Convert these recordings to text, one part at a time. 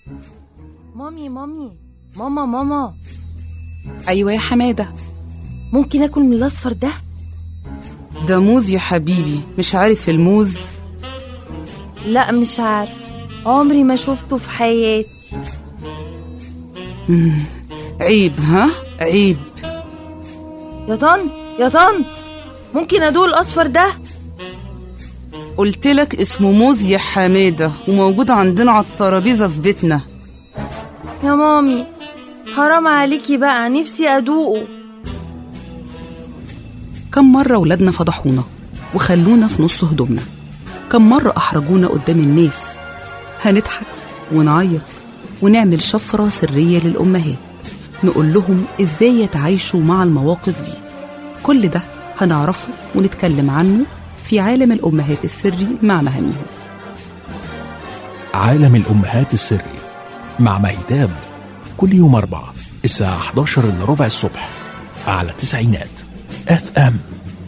مامي مامي ماما ماما أيوة يا حمادة ممكن اكل من الاصفر ده ده موز يا حبيبي مش عارف الموز لا مش عارف عمري ما شفته في حياتي عيب ها عيب يا طنط يا طنط ممكن ادوق الاصفر ده قلت لك اسمه موز يا حمادة وموجود عندنا على الترابيزة في بيتنا يا مامي حرام عليكي بقى نفسي ادوقه كم مرة ولادنا فضحونا وخلونا في نص هدومنا كم مرة أحرجونا قدام الناس هنضحك ونعيط ونعمل شفرة سرية للأمهات نقول لهم إزاي يتعايشوا مع المواقف دي كل ده هنعرفه ونتكلم عنه في عالم الأمهات السري مع مهاميهم عالم الأمهات السري مع مهتاب كل يوم أربعة الساعة 11 إلا ربع الصبح على تسعينات اف ام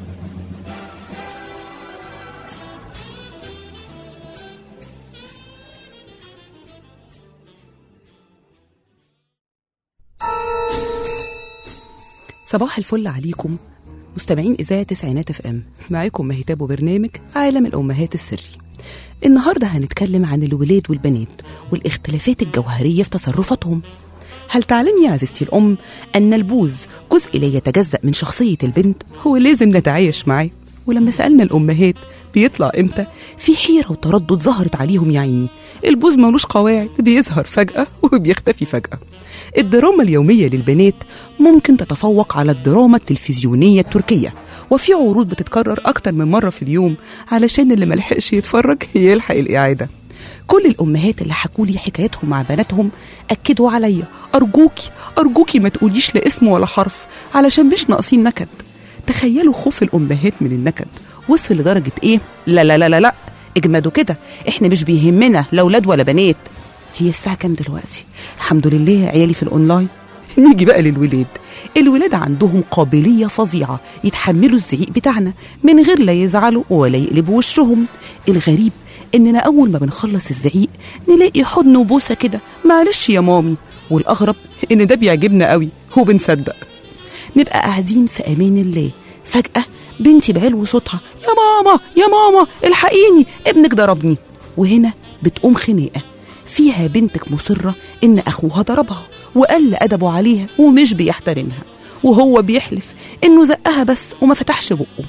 صباح الفل عليكم مستمعين إذاعة تسعينات اف ام معاكم مهتاب وبرنامج عالم الأمهات السري النهاردة هنتكلم عن الولاد والبنات والاختلافات الجوهرية في تصرفاتهم هل تعلمي يا عزيزتي الأم أن البوز جزء لا يتجزأ من شخصية البنت هو لازم نتعايش معاه ولما سألنا الأمهات بيطلع إمتى في حيرة وتردد ظهرت عليهم يا عيني البوز ملوش قواعد بيظهر فجأة وبيختفي فجأة الدراما اليومية للبنات ممكن تتفوق على الدراما التلفزيونية التركية وفي عروض بتتكرر أكتر من مرة في اليوم علشان اللي ملحقش يتفرج يلحق الإعادة كل الأمهات اللي حكولي حكاياتهم مع بناتهم أكدوا عليا أرجوكي أرجوكي ما تقوليش لا اسم ولا حرف علشان مش ناقصين نكد تخيلوا خوف الأمهات من النكد وصل لدرجة إيه؟ لا لا لا لا لا اجمدوا كده احنا مش بيهمنا لا ولاد ولا بنات هي الساعة كام دلوقتي؟ الحمد لله عيالي في الأونلاين نيجي بقى للولاد الولاد عندهم قابلية فظيعة يتحملوا الزعيق بتاعنا من غير لا يزعلوا ولا يقلبوا وشهم الغريب إننا أول ما بنخلص الزعيق نلاقي حضن وبوسة كده معلش يا مامي والأغرب إن ده بيعجبنا قوي وبنصدق نبقى قاعدين في أمان الله فجأة بنتي بعلو صوتها يا ماما يا ماما الحقيني ابنك ضربني وهنا بتقوم خناقة فيها بنتك مصرة إن أخوها ضربها وقل أدبه عليها ومش بيحترمها وهو بيحلف إنه زقها بس وما فتحش بقه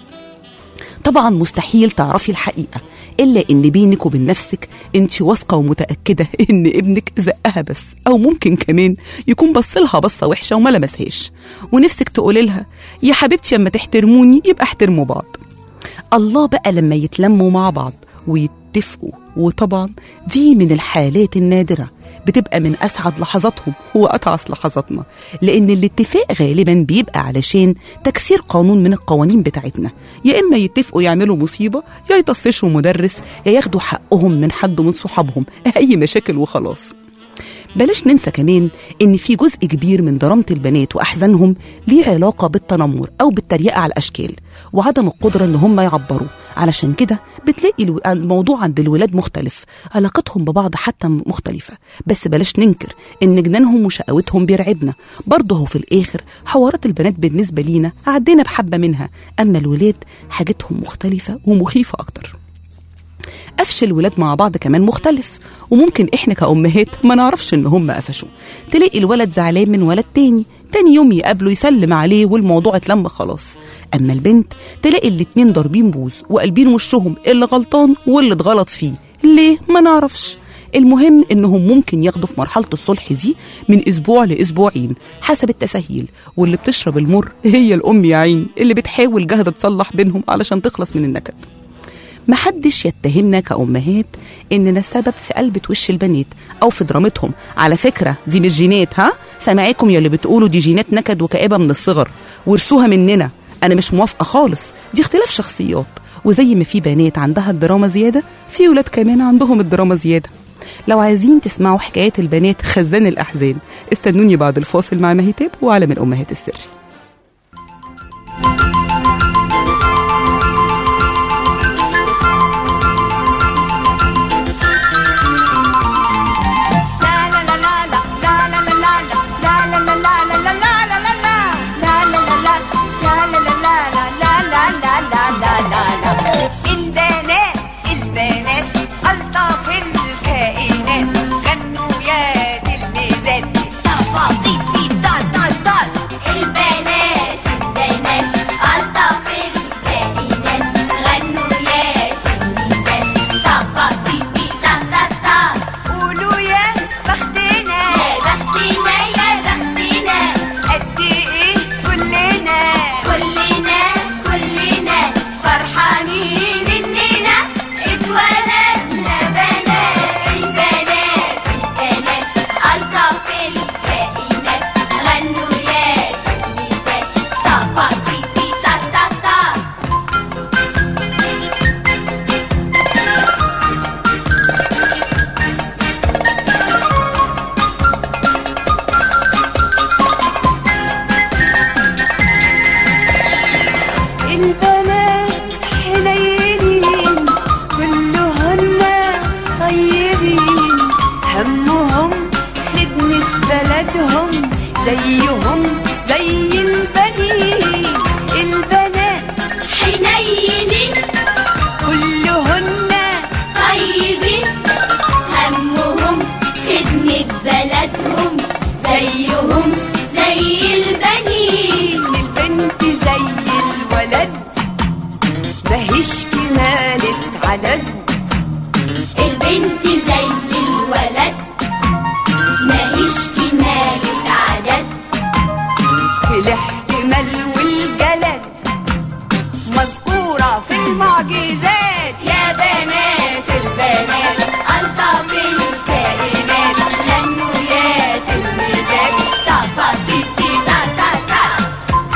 طبعا مستحيل تعرفي الحقيقة إلا إن بينك وبين نفسك أنت واثقة ومتأكدة إن ابنك زقها بس أو ممكن كمان يكون بصلها بصة وحشة وما لمسهاش ونفسك تقولي لها يا حبيبتي أما تحترموني يبقى احترموا بعض الله بقى لما يتلموا مع بعض ويتفقوا وطبعا دي من الحالات النادرة بتبقى من أسعد لحظاتهم وأتعس لحظاتنا لأن الاتفاق غالبا بيبقى علشان تكسير قانون من القوانين بتاعتنا يا إما يتفقوا يعملوا مصيبة يا يطفشوا مدرس يا ياخدوا حقهم من حد من صحابهم أي مشاكل وخلاص بلاش ننسى كمان ان في جزء كبير من ضرامة البنات واحزانهم ليه علاقه بالتنمر او بالتريقه على الاشكال وعدم القدره ان هم يعبروا علشان كده بتلاقي الو- الموضوع عند الولاد مختلف علاقتهم ببعض حتى مختلفه بس بلاش ننكر ان جنانهم وشقاوتهم بيرعبنا برضه هو في الاخر حوارات البنات بالنسبه لينا عدينا بحبه منها اما الولاد حاجتهم مختلفه ومخيفه اكتر قفش الولاد مع بعض كمان مختلف وممكن احنا كأمهات ما نعرفش ان هم قفشوا تلاقي الولد زعلان من ولد تاني تاني يوم يقابله يسلم عليه والموضوع اتلم خلاص اما البنت تلاقي الاتنين ضاربين بوز وقلبين وشهم اللي غلطان واللي اتغلط فيه ليه ما نعرفش المهم انهم ممكن ياخدوا في مرحله الصلح دي من اسبوع لاسبوعين حسب التسهيل واللي بتشرب المر هي الام يا عين اللي بتحاول جاهده تصلح بينهم علشان تخلص من النكد محدش يتهمنا كأمهات إننا السبب في قلبة وش البنات أو في درامتهم على فكرة دي مش جينات ها سامعاكم يا اللي بتقولوا دي جينات نكد وكآبة من الصغر ورثوها مننا أنا مش موافقة خالص دي اختلاف شخصيات وزي ما في بنات عندها الدراما زيادة في ولاد كمان عندهم الدراما زيادة لو عايزين تسمعوا حكايات البنات خزان الأحزان استنوني بعد الفاصل مع مهتاب وعالم الأمهات السري لا لا العدد البنت زي الولد ماليش كمال العدد في الاحتمال والجلد مذكورة في المعجزات يا بنات البنات ألطف الكائنات غنوا يا تلميذات تا تا تي تي تا تا تا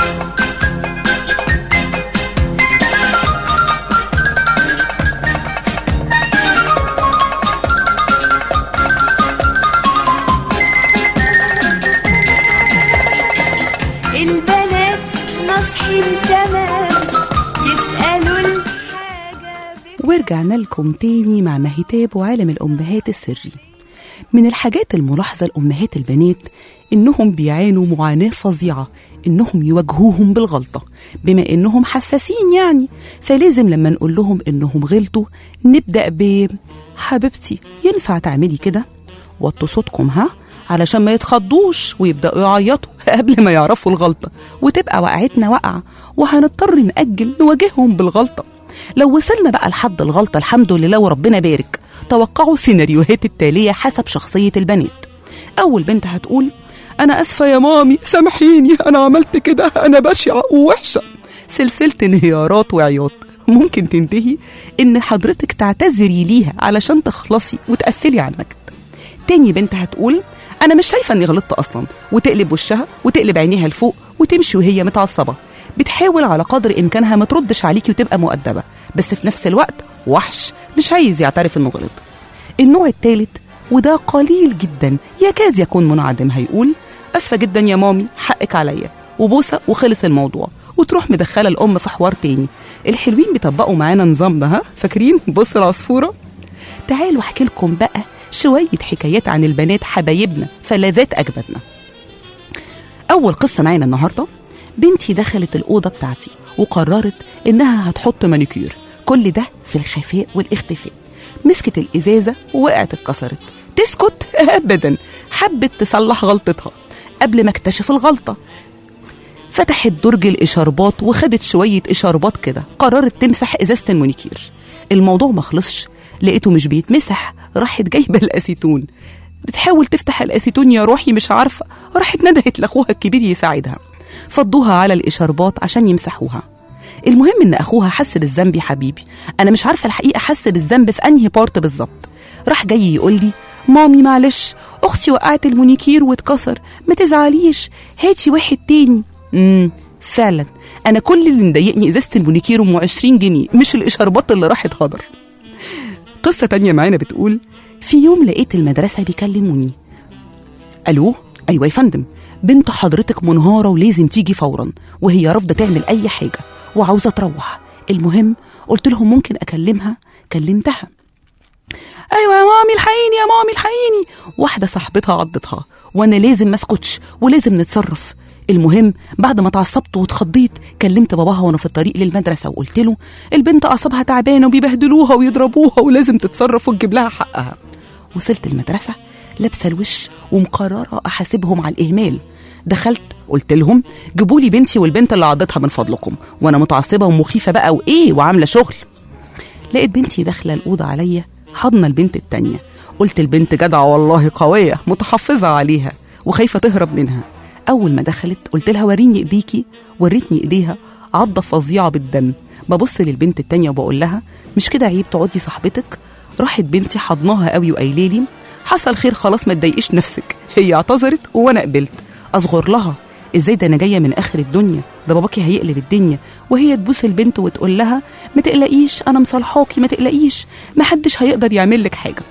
البنات ناصحين تمام يسألوا الحاجة بت- ورجعنا لكم تاني مع مهتاب وعالم الأمهات السري من الحاجات الملاحظة لأمهات البنات إنهم بيعانوا معاناة فظيعة إنهم يواجهوهم بالغلطة بما إنهم حساسين يعني فلازم لما نقول لهم إنهم غلطوا نبدأ ب حبيبتي ينفع تعملي كده وطوا صوتكم ها علشان ما يتخضوش ويبدأوا يعيطوا قبل ما يعرفوا الغلطة وتبقى وقعتنا وقعة وهنضطر نأجل نواجههم بالغلطة لو وصلنا بقى لحد الغلطة الحمد لله وربنا بارك توقعوا السيناريوهات التالية حسب شخصية البنات أول بنت هتقول أنا أسفة يا مامي سامحيني أنا عملت كده أنا بشعة ووحشة سلسلة انهيارات وعياط ممكن تنتهي إن حضرتك تعتذري ليها علشان تخلصي وتقفلي على النكد تاني بنت هتقول انا مش شايفه اني غلطت اصلا وتقلب وشها وتقلب عينيها لفوق وتمشي وهي متعصبه بتحاول على قدر امكانها ما تردش عليكي وتبقى مؤدبه بس في نفس الوقت وحش مش عايز يعترف انه غلط النوع الثالث وده قليل جدا يكاد يكون منعدم هيقول اسفه جدا يا مامي حقك عليا وبوسه وخلص الموضوع وتروح مدخله الام في حوار تاني الحلوين بيطبقوا معانا نظام ده ها فاكرين بص العصفوره تعالوا احكي لكم بقى شوية حكايات عن البنات حبايبنا فلاذات أجدادنا أول قصة معانا النهاردة بنتي دخلت الأوضة بتاعتي وقررت إنها هتحط مانيكير كل ده في الخفاء والاختفاء مسكت الإزازة ووقعت اتكسرت تسكت أبدا حبت تصلح غلطتها قبل ما اكتشف الغلطة فتحت درج الإشاربات وخدت شوية إشاربات كده قررت تمسح إزازة المونيكير الموضوع ما خلصش لقيته مش بيتمسح راحت جايبة الأسيتون بتحاول تفتح الأسيتون يا روحي مش عارفة راحت ندهت لأخوها الكبير يساعدها فضوها على الإشاربات عشان يمسحوها المهم ان اخوها حس بالذنب يا حبيبي انا مش عارفه الحقيقه حس بالذنب في انهي بارت بالظبط راح جاي يقول لي مامي معلش اختي وقعت المونيكير واتكسر ما تزعليش هاتي واحد تاني امم فعلا انا كل اللي مضايقني ازازه المونيكير ام 20 جنيه مش الاشاربات اللي راحت هدر قصه تانية معانا بتقول في يوم لقيت المدرسه بيكلموني الو ايوه يا فندم بنت حضرتك منهاره ولازم تيجي فورا وهي رافضه تعمل اي حاجه وعاوزه تروح المهم قلت لهم ممكن اكلمها كلمتها ايوه يا مامي الحقيني يا مامي الحقيني واحده صاحبتها عضتها وانا لازم ما اسكتش ولازم نتصرف المهم بعد ما اتعصبت واتخضيت كلمت باباها وانا في الطريق للمدرسه وقلت له البنت اعصابها تعبانه وبيبهدلوها ويضربوها ولازم تتصرف وتجيب لها حقها وصلت المدرسه لابسه الوش ومقرره احاسبهم على الاهمال دخلت قلت لهم جيبوا لي بنتي والبنت اللي عضتها من فضلكم وانا متعصبه ومخيفه بقى وايه وعامله شغل لقيت بنتي داخله الاوضه عليا حضن البنت التانية قلت البنت جدعه والله قويه متحفظه عليها وخايفه تهرب منها اول ما دخلت قلت لها وريني ايديكي وريتني ايديها عضه فظيعه بالدم ببص للبنت التانية وبقول لها مش كده عيب تقعدي صاحبتك راحت بنتي حضناها قوي وقايله لي حصل خير خلاص ما تضايقيش نفسك هي اعتذرت وانا قبلت اصغر لها ازاي ده انا جايه من اخر الدنيا ده باباكي هيقلب الدنيا وهي تبوس البنت وتقول لها ما تقلقيش انا مصالحاكي ما تقلقيش ما حدش هيقدر يعمل لك حاجه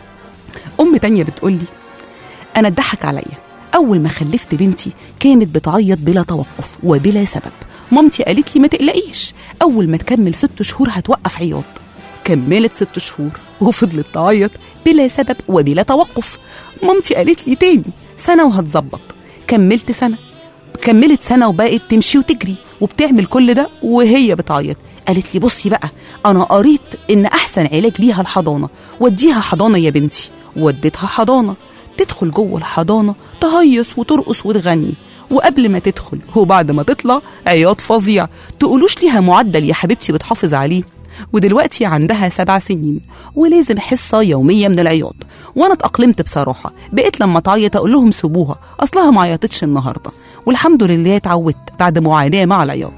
ام تانية بتقول لي انا اتضحك عليا اول ما خلفت بنتي كانت بتعيط بلا توقف وبلا سبب مامتي قالت لي ما تقلقيش اول ما تكمل ست شهور هتوقف عياط كملت ست شهور وفضلت تعيط بلا سبب وبلا توقف مامتي قالت لي تاني سنه وهتظبط كملت سنه كملت سنه وبقت تمشي وتجري وبتعمل كل ده وهي بتعيط قالت لي بصي بقى انا قريت ان احسن علاج ليها الحضانه وديها حضانه يا بنتي وديتها حضانه تدخل جوه الحضانه تهيص وترقص وتغني وقبل ما تدخل وبعد ما تطلع عياط فظيع تقولوش ليها معدل يا حبيبتي بتحافظ عليه ودلوقتي عندها سبع سنين ولازم حصة يومية من العياط وأنا اتأقلمت بصراحة بقيت لما تعيط أقول لهم سيبوها أصلها ما عيطتش النهاردة والحمد لله اتعودت بعد معاناة مع العياط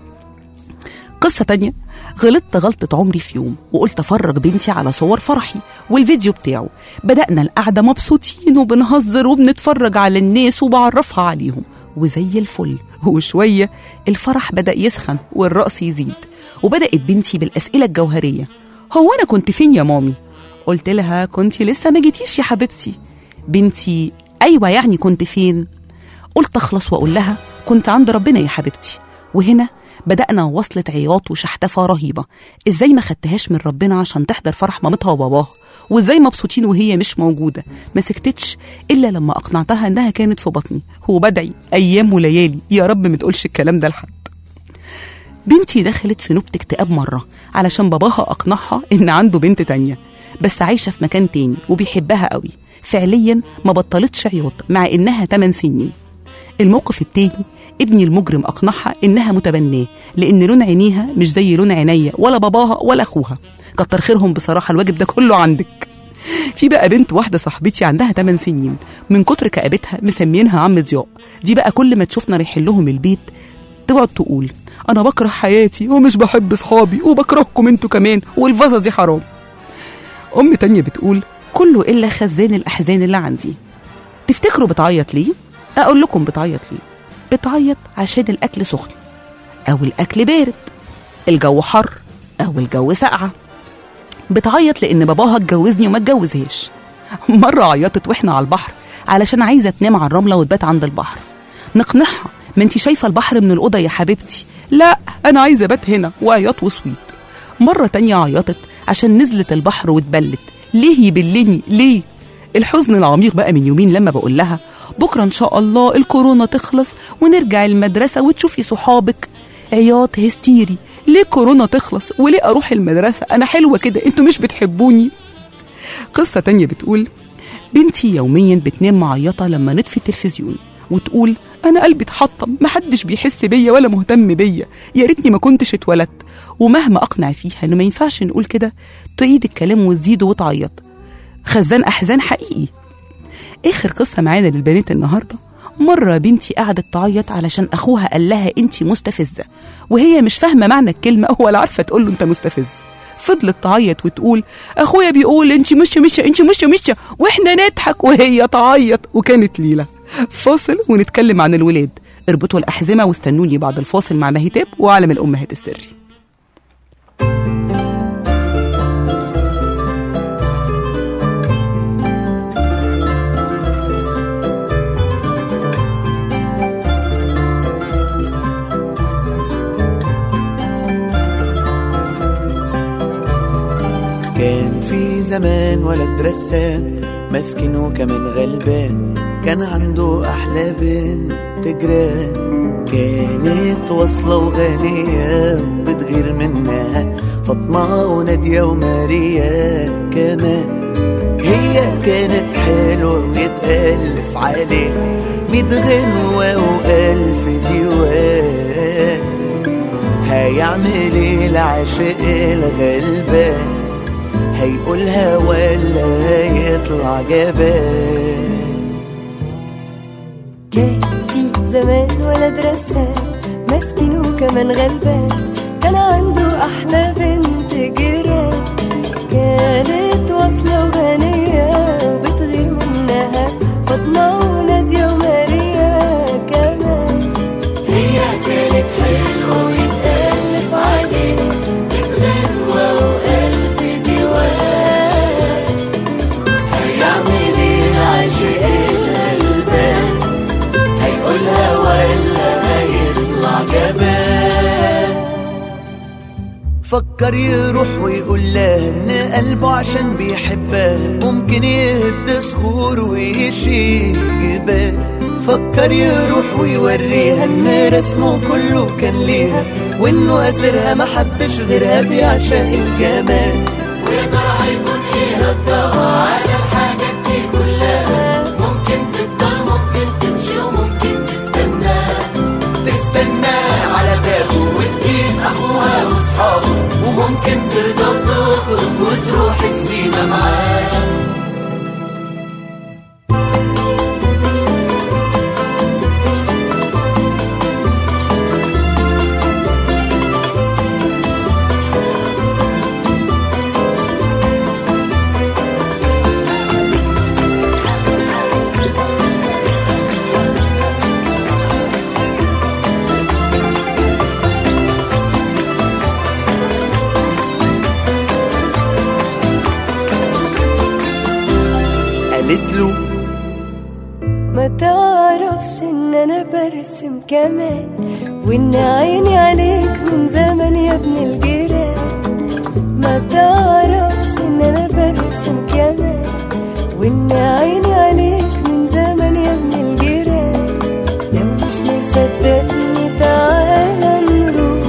قصة تانية غلطت غلطة عمري في يوم وقلت أفرج بنتي على صور فرحي والفيديو بتاعه بدأنا القعدة مبسوطين وبنهزر وبنتفرج على الناس وبعرفها عليهم وزي الفل وشوية الفرح بدأ يسخن والرقص يزيد وبدأت بنتي بالأسئلة الجوهرية هو أنا كنت فين يا مامي؟ قلت لها كنت لسه ما جيتيش يا حبيبتي بنتي أيوة يعني كنت فين؟ قلت أخلص وأقول لها كنت عند ربنا يا حبيبتي وهنا بدأنا وصلة عياط وشحتفة رهيبة ازاي ما خدتهاش من ربنا عشان تحضر فرح مامتها وباباها وازاي مبسوطين وهي مش موجودة ما سكتتش إلا لما أقنعتها إنها كانت في بطني وبدعي أيام وليالي يا رب ما تقولش الكلام ده لحد بنتي دخلت في نوبة اكتئاب مرة علشان باباها أقنعها إن عنده بنت تانية بس عايشة في مكان تاني وبيحبها قوي فعليا ما بطلتش عياط مع إنها 8 سنين الموقف التاني ابني المجرم أقنعها إنها متبناه لأن لون عينيها مش زي لون عينيا ولا باباها ولا أخوها كتر خيرهم بصراحة الواجب ده كله عندك في بقى بنت واحدة صاحبتي عندها 8 سنين من كتر كآبتها مسمينها عم ضياء دي بقى كل ما تشوفنا رايحين لهم البيت تقعد تقول أنا بكره حياتي ومش بحب صحابي وبكرهكم انتوا كمان والفازة دي حرام أم تانية بتقول كله إلا خزان الأحزان اللي عندي تفتكروا بتعيط ليه؟ أقول لكم بتعيط ليه بتعيط عشان الأكل سخن أو الأكل بارد الجو حر أو الجو ساقعة بتعيط لأن باباها اتجوزني وما اتجوزهاش مرة عيطت وإحنا على البحر علشان عايزة تنام على الرملة وتبات عند البحر نقنعها ما انتي شايفة البحر من الأوضة يا حبيبتي لا أنا عايزة أبات هنا وعياط وسويت مرة تانية عيطت عشان نزلت البحر واتبلت ليه يبلني ليه الحزن العميق بقى من يومين لما بقول لها بكرة إن شاء الله الكورونا تخلص ونرجع المدرسة وتشوفي صحابك عياط هستيري ليه كورونا تخلص وليه أروح المدرسة أنا حلوة كده أنتوا مش بتحبوني قصة تانية بتقول بنتي يوميا بتنام معيطة لما نطفي التلفزيون وتقول أنا قلبي اتحطم محدش بيحس بيا ولا مهتم بيا يا ريتني ما كنتش اتولدت ومهما أقنع فيها إنه ما ينفعش نقول كده تعيد الكلام وتزيد وتعيط خزان أحزان حقيقي آخر قصة معانا للبنات النهاردة مرة بنتي قعدت تعيط علشان أخوها قال لها أنت مستفزة وهي مش فاهمة معنى الكلمة ولا عارفة تقول له أنت مستفز فضلت تعيط وتقول أخويا بيقول أنت مشة مشة أنت مشة مشة وإحنا نضحك وهي تعيط وكانت ليلة فاصل ونتكلم عن الولاد اربطوا الأحزمة واستنوني بعد الفاصل مع مهتاب وعالم الأمهات السري كان في زمان ولد رسام مسكين وكمان غلبان كان عنده أحلى بنت جيران كانت واصلة وغنية وبتغير منها فاطمة ونادية وماريا كمان هي كانت حلوة ويتألف عليها ميت غنوة وألف ديوان هيعمل ايه العاشق الغلبان هيقولها ولا هيطلع جبان كان في زمان ولد رسام مسكين وكمان غلبان كان عنده أحلى بنت جيران كانت واصلة وغنية وبتغير منها فاطمة ونادية وماريا كمان هي كانت حلوة ويتألف عليها بتغنوة وألف ديوان هيعمل ايه العاشق الغلبان هيقولها ولا هيطلع جبان فكر يروح ويقول لها ان قلبه عشان بيحبها ممكن يهد صخور ويشيل جبال فكر يروح ويوريها ان رسمه كله كان ليها وانه اسرها ما حبش غيرها بيعشق الجمال ويا ترى هيكون ايه ردها على الحاجات دي كلها ممكن تفضل ممكن تمشي وممكن تستنى تستناه على بابه وتجيب اخوها واصحابه وممكن كمان وإن عيني عليك من زمن يا ابن الجيران ما تعرفش إن أنا برسم كمان وإن عيني عليك من زمن يا ابن الجيران لو مش مصدقني تعالى نروح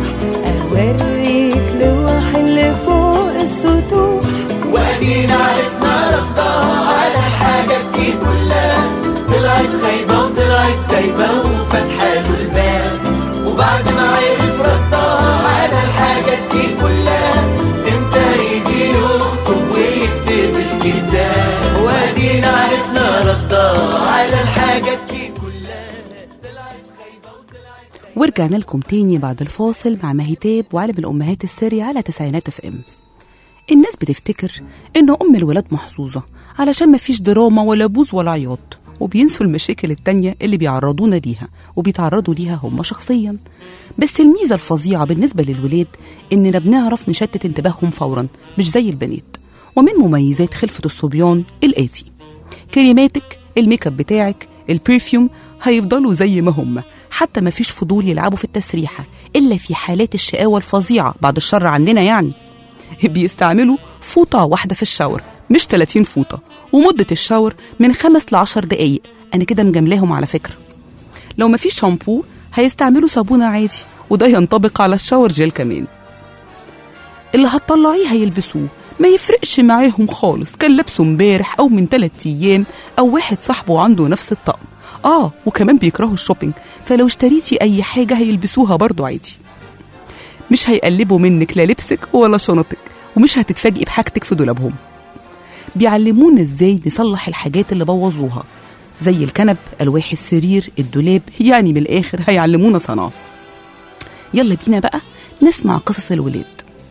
أوريك لوح اللي فوق السطوح وادينا عرفنا ردها على الحاجات دي كلها طلعت خايبة وطلعت دايبة وفتحة له الباب وبعد ما عرف ردها على الحاجات دي كلها امتى يجي يخطب ويكتب الكتاب وادينا عرفنا ردها على الحاجات دي كلها طلعت خايبة وطلعت ورجعنا لكم تاني بعد الفاصل مع مهيتاب وعالم الأمهات السري على تسعينات اف ام الناس بتفتكر إن أم الولاد محظوظة علشان مفيش دراما ولا بوز ولا عياط وبينسوا المشاكل التانية اللي بيعرضونا ليها وبيتعرضوا ليها هم شخصيا بس الميزة الفظيعة بالنسبة للولاد إننا بنعرف نشتت انتباههم فورا مش زي البنات ومن مميزات خلفة الصبيان الآتي كريماتك الميك اب بتاعك البرفيوم هيفضلوا زي ما هم حتى ما فيش فضول يلعبوا في التسريحة إلا في حالات الشقاوة الفظيعة بعد الشر عننا يعني بيستعملوا فوطة واحدة في الشاور مش 30 فوطة ومدة الشاور من خمس لعشر دقايق أنا كده مجاملاهم على فكرة لو مفيش شامبو هيستعملوا صابونة عادي وده ينطبق على الشاور جيل كمان اللي هتطلعيه هيلبسوه ما يفرقش معاهم خالص كان لابسه امبارح او من تلات ايام او واحد صاحبه عنده نفس الطقم اه وكمان بيكرهوا الشوبينج فلو اشتريتي اي حاجه هيلبسوها برضو عادي مش هيقلبوا منك لا لبسك ولا شنطك ومش هتتفاجئي بحاجتك في دولابهم بيعلمونا ازاي نصلح الحاجات اللي بوظوها زي الكنب الواح السرير الدولاب يعني من الاخر هيعلمونا صنعه يلا بينا بقى نسمع قصص الولاد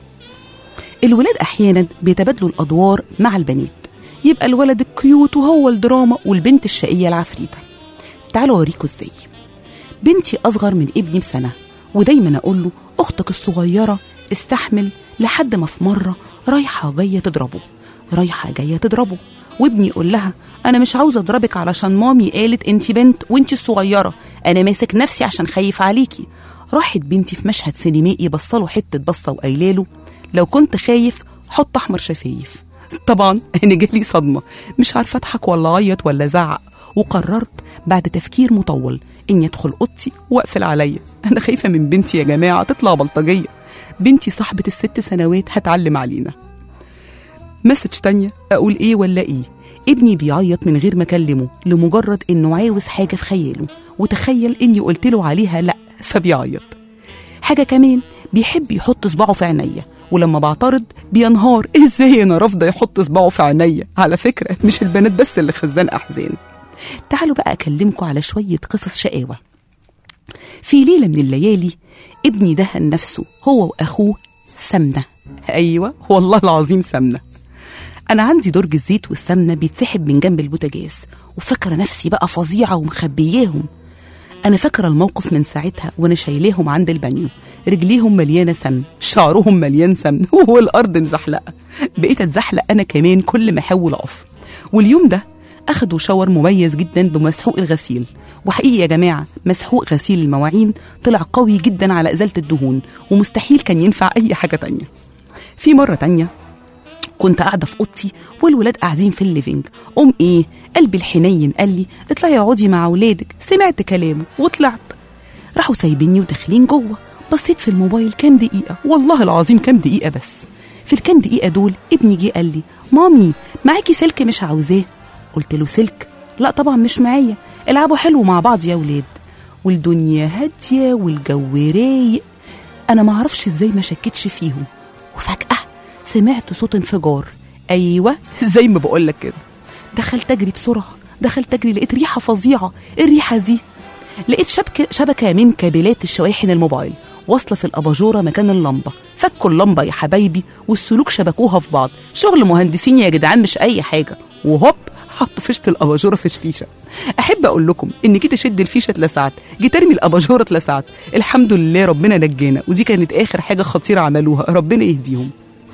الولاد احيانا بيتبادلوا الادوار مع البنات يبقى الولد الكيوت وهو الدراما والبنت الشقيه العفريته تعالوا اوريكم ازاي بنتي اصغر من ابني بسنه ودايما اقول له اختك الصغيره استحمل لحد ما في مره رايحه جايه تضربه رايحه جايه تضربه وابني يقول لها انا مش عاوزه اضربك علشان مامي قالت انت بنت وانت الصغيره انا ماسك نفسي عشان خايف عليكي راحت بنتي في مشهد سينمائي بصله حته بصه وقايله له لو كنت خايف حط احمر شفايف طبعا انا جالي صدمه مش عارفه اضحك ولا اعيط ولا ازعق وقررت بعد تفكير مطول اني ادخل اوضتي واقفل عليا انا خايفه من بنتي يا جماعه تطلع بلطجيه بنتي صاحبه الست سنوات هتعلم علينا مسج تانية اقول ايه ولا ايه ابني بيعيط من غير ما اكلمه لمجرد انه عاوز حاجه في خياله وتخيل اني قلت له عليها لا فبيعيط حاجه كمان بيحب يحط صباعه في عينيا ولما بعترض بينهار ازاي انا رافضه يحط صباعه في عينيا على فكره مش البنات بس اللي خزان احزان تعالوا بقى اكلمكم على شويه قصص شقاوه في ليله من الليالي ابني دهن نفسه هو واخوه سمنه ايوه والله العظيم سمنه انا عندي درج الزيت والسمنه بيتسحب من جنب البوتاجاز وفاكره نفسي بقى فظيعه ومخبياهم انا فاكره الموقف من ساعتها وانا شايلاهم عند البانيو رجليهم مليانه سمن شعرهم مليان سمن والارض مزحلقه بقيت اتزحلق انا كمان كل ما احاول اقف واليوم ده اخدوا شاور مميز جدا بمسحوق الغسيل وحقيقي يا جماعه مسحوق غسيل المواعين طلع قوي جدا على ازاله الدهون ومستحيل كان ينفع اي حاجه تانية في مره تانية كنت قاعده في اوضتي والولاد قاعدين في الليفينج قوم ايه قلبي الحنين قال لي اطلعي اقعدي مع اولادك سمعت كلامه وطلعت راحوا سايبيني وداخلين جوه بصيت في الموبايل كام دقيقه والله العظيم كام دقيقه بس في الكام دقيقه دول ابني جه قال لي مامي معاكي سلك مش عاوزاه قلت له سلك لا طبعا مش معايا العبوا حلو مع بعض يا ولاد والدنيا هاديه والجو رايق انا ما اعرفش ازاي ما شكتش فيهم وفجاه سمعت صوت انفجار ايوه زي ما بقول لك كده دخلت اجري بسرعه دخلت اجري لقيت ريحه فظيعه إيه الريحه دي لقيت شبكه شبكه من كابلات الشواحن الموبايل واصله في الاباجوره مكان اللمبه فكوا اللمبه يا حبايبي والسلوك شبكوها في بعض شغل مهندسين يا جدعان مش اي حاجه وهوب حط فيشه الاباجوره في فيشه احب اقول لكم ان جيت اشد الفيشه اتلسعت جيت ارمي الاباجوره اتلسعت الحمد لله ربنا نجانا ودي كانت اخر حاجه خطيره عملوها ربنا يهديهم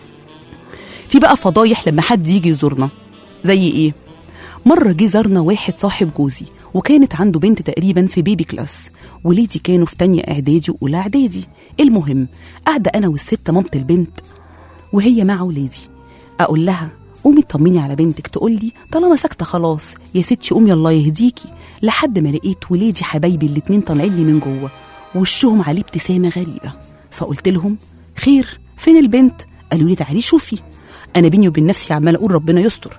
في بقى فضايح لما حد يجي يزورنا زي ايه مرة جه زارنا واحد صاحب جوزي وكانت عنده بنت تقريبا في بيبي كلاس ولادي كانوا في تانية اعدادي واولى اعدادي المهم قاعده انا والست مامة البنت وهي مع ولادي اقول لها قومي اطمني على بنتك تقول لي طالما ساكته خلاص يا ستي قومي الله يهديكي لحد ما لقيت ولادي حبايبي الاتنين طالعين لي من جوه وشهم عليه ابتسامه غريبه فقلت لهم خير فين البنت قالوا لي تعالي شوفي انا بيني وبين نفسي عماله اقول ربنا يستر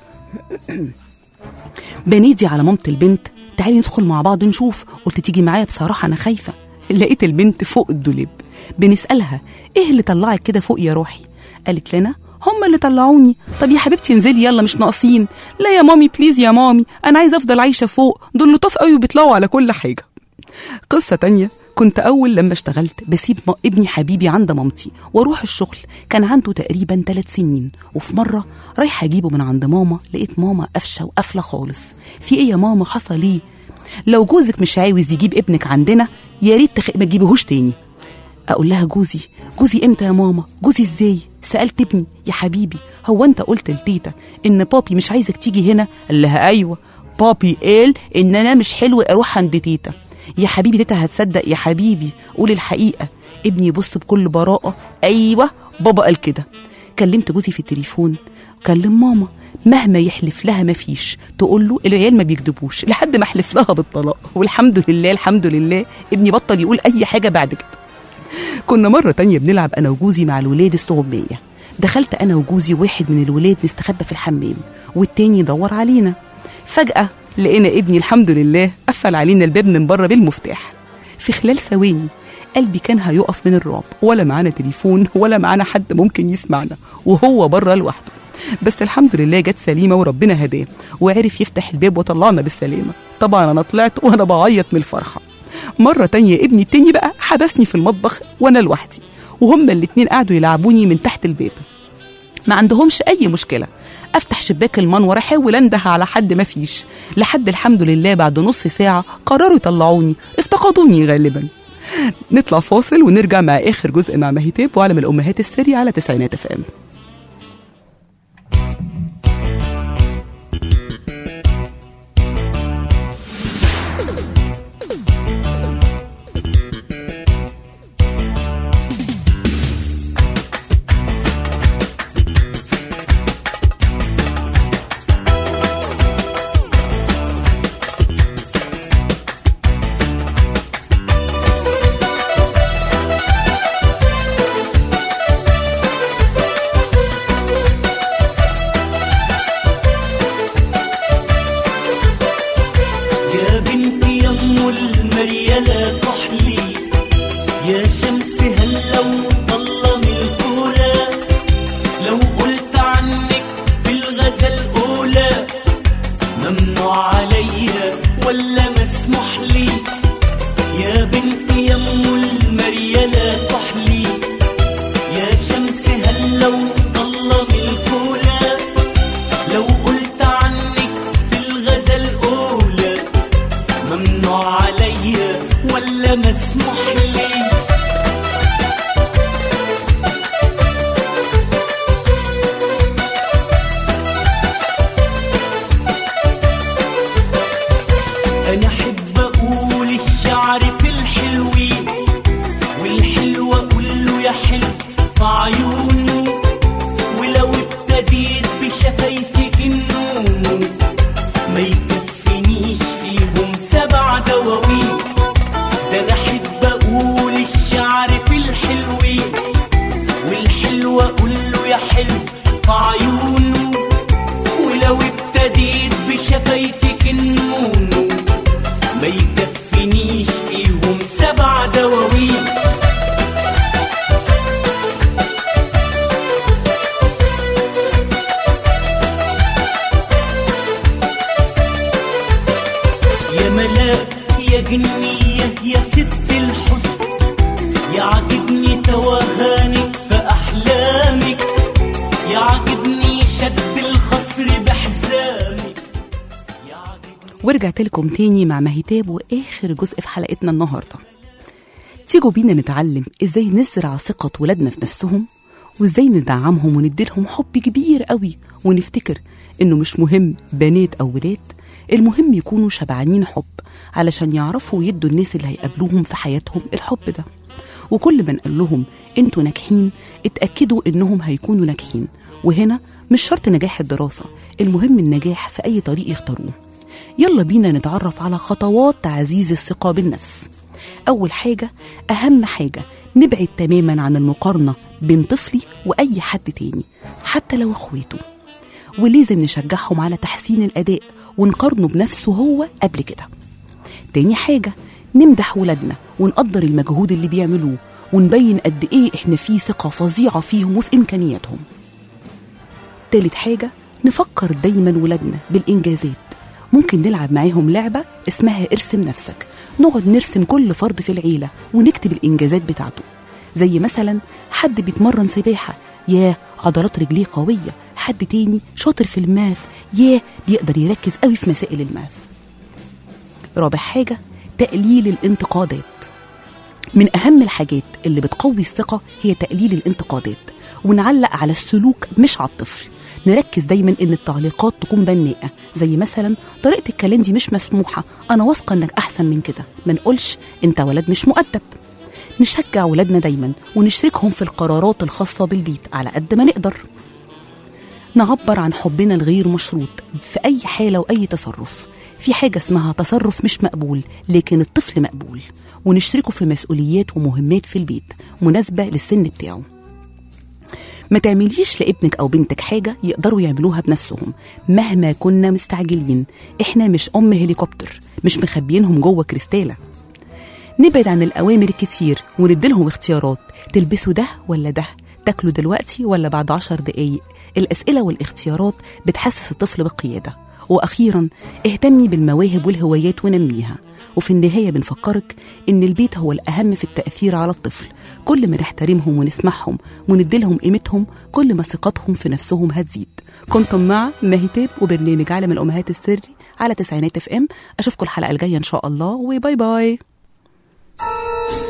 بنادي على مامة البنت تعالي ندخل مع بعض نشوف قلت تيجي معايا بصراحة أنا خايفة لقيت البنت فوق الدولاب بنسألها إيه اللي طلعك كده فوق يا روحي قالت لنا هم اللي طلعوني طب يا حبيبتي انزلي يلا مش ناقصين لا يا مامي بليز يا مامي أنا عايزة أفضل عايشة فوق دول لطاف قوي وبيطلعوا على كل حاجة قصة تانية كنت أول لما اشتغلت بسيب م- ابني حبيبي عند مامتي وأروح الشغل كان عنده تقريبا ثلاث سنين وفي مرة رايحة أجيبه من عند ماما لقيت ماما قفشة وقافلة خالص في إيه يا ماما حصل إيه؟ لو جوزك مش عاوز يجيب ابنك عندنا يا ريت تخ... ما تجيبهوش تاني اقول لها جوزي جوزي امتى يا ماما جوزي ازاي سالت ابني يا حبيبي هو انت قلت لتيتا ان بابي مش عايزك تيجي هنا قال لها ايوه بابي قال ان انا مش حلو اروح عند تيتا يا حبيبي تيتا هتصدق يا حبيبي قول الحقيقه ابني يبص بكل براءه ايوه بابا قال كده كلمت جوزي في التليفون كلم ماما مهما يحلف لها مفيش تقول له العيال ما بيكذبوش لحد ما احلف لها بالطلاق والحمد لله الحمد لله ابني بطل يقول اي حاجه بعد كده كنا مرة تانية بنلعب أنا وجوزي مع الولاد استغمية دخلت أنا وجوزي واحد من الولاد نستخبى في الحمام والتاني يدور علينا فجأة لقينا ابني الحمد لله قفل علينا الباب من بره بالمفتاح في خلال ثواني قلبي كان هيقف من الرعب ولا معانا تليفون ولا معانا حد ممكن يسمعنا وهو بره لوحده بس الحمد لله جت سليمة وربنا هداه وعرف يفتح الباب وطلعنا بالسلامة طبعا أنا طلعت وأنا بعيط من الفرحة مرة تانية ابني التاني بقى حبسني في المطبخ وأنا لوحدي وهما الاتنين قعدوا يلعبوني من تحت الباب ما عندهمش أي مشكلة أفتح شباك المنور أحاول أنده على حد ما فيش لحد الحمد لله بعد نص ساعة قرروا يطلعوني افتقدوني غالبا نطلع فاصل ونرجع مع آخر جزء مع مهيتاب وعالم الأمهات السري على تسعينات اف ام يا بنتي يا ام المريالة كحلي يا شمس هلا وطلة من الفولة لو قلت عنك في الغزل أولى ممنوع عليا ولا مسموح لي يا بنتي يا ام المريالة كحلي يا شمس هلا وطلة من الفولة لو قلت عنك في الغزل أولى ممنوع عليا ولا مسموح لي انا احب اقول الشعر في الحلوين والحلو اقول له يا حلو في عيونه ولو ابتديت بشفايفك النوم ما يكفينيش فيهم سبع دواوين ده انا احب اقول الشعر في الحلوين والحلو اقول له يا حلو في عيونه ولو ابتديت بشفايفك النوم ما يكفينيش فيهم سبع دواوين يا ملاك يا جنية يا ست الحسن يعجبني توهانك في أحلامك يعجبني شد الخصر بحزامك يعجبني ورجعت لكم تاني مع مهيتاب واخر جزء في حلقتنا النهارده تيجوا بينا نتعلم ازاي نزرع ثقة ولادنا في نفسهم وازاي ندعمهم ونديلهم حب كبير قوي ونفتكر انه مش مهم بنات او ولاد المهم يكونوا شبعانين حب علشان يعرفوا يدوا الناس اللي هيقابلوهم في حياتهم الحب ده وكل من قال لهم انتوا ناجحين اتأكدوا انهم هيكونوا ناجحين وهنا مش شرط نجاح الدراسة المهم النجاح في أي طريق يختاروه يلا بينا نتعرف على خطوات تعزيز الثقة بالنفس أول حاجة أهم حاجة نبعد تماما عن المقارنة بين طفلي وأي حد تاني حتى لو أخواته ولازم نشجعهم على تحسين الأداء ونقارنه بنفسه هو قبل كده تاني حاجة نمدح ولادنا ونقدر المجهود اللي بيعملوه ونبين قد إيه إحنا فيه ثقة فظيعة فيهم وفي إمكانياتهم تالت حاجة نفكر دايما ولادنا بالإنجازات ممكن نلعب معاهم لعبة اسمها ارسم نفسك نقعد نرسم كل فرد في العيلة ونكتب الإنجازات بتاعته زي مثلا حد بيتمرن سباحة ياه عضلات رجليه قوية حد تاني شاطر في الماث ياه بيقدر يركز قوي في مسائل الماث رابع حاجة تقليل الانتقادات من أهم الحاجات اللي بتقوي الثقة هي تقليل الانتقادات ونعلق على السلوك مش على الطفل نركز دايما ان التعليقات تكون بناءة زي مثلا طريقة الكلام دي مش مسموحة انا واثقة انك احسن من كده ما نقولش انت ولد مش مؤدب نشجع ولادنا دايما ونشركهم في القرارات الخاصة بالبيت على قد ما نقدر نعبر عن حبنا الغير مشروط في أي حالة وأي تصرف في حاجة اسمها تصرف مش مقبول لكن الطفل مقبول ونشركه في مسؤوليات ومهمات في البيت مناسبة للسن بتاعه ما تعمليش لابنك أو بنتك حاجة يقدروا يعملوها بنفسهم مهما كنا مستعجلين إحنا مش أم هليكوبتر مش مخبيينهم جوه كريستالة نبعد عن الأوامر الكتير ونديلهم اختيارات تلبسوا ده ولا ده تاكلوا دلوقتي ولا بعد عشر دقايق الأسئلة والاختيارات بتحسس الطفل بالقيادة وأخيرا اهتمي بالمواهب والهوايات ونميها وفي النهاية بنفكرك إن البيت هو الأهم في التأثير على الطفل كل ما نحترمهم ونسمعهم ونديلهم قيمتهم كل ما ثقتهم في نفسهم هتزيد كنتم مع مهتاب وبرنامج عالم الأمهات السري على تسعينات اف ام أشوفكم الحلقة الجاية إن شاء الله وباي باي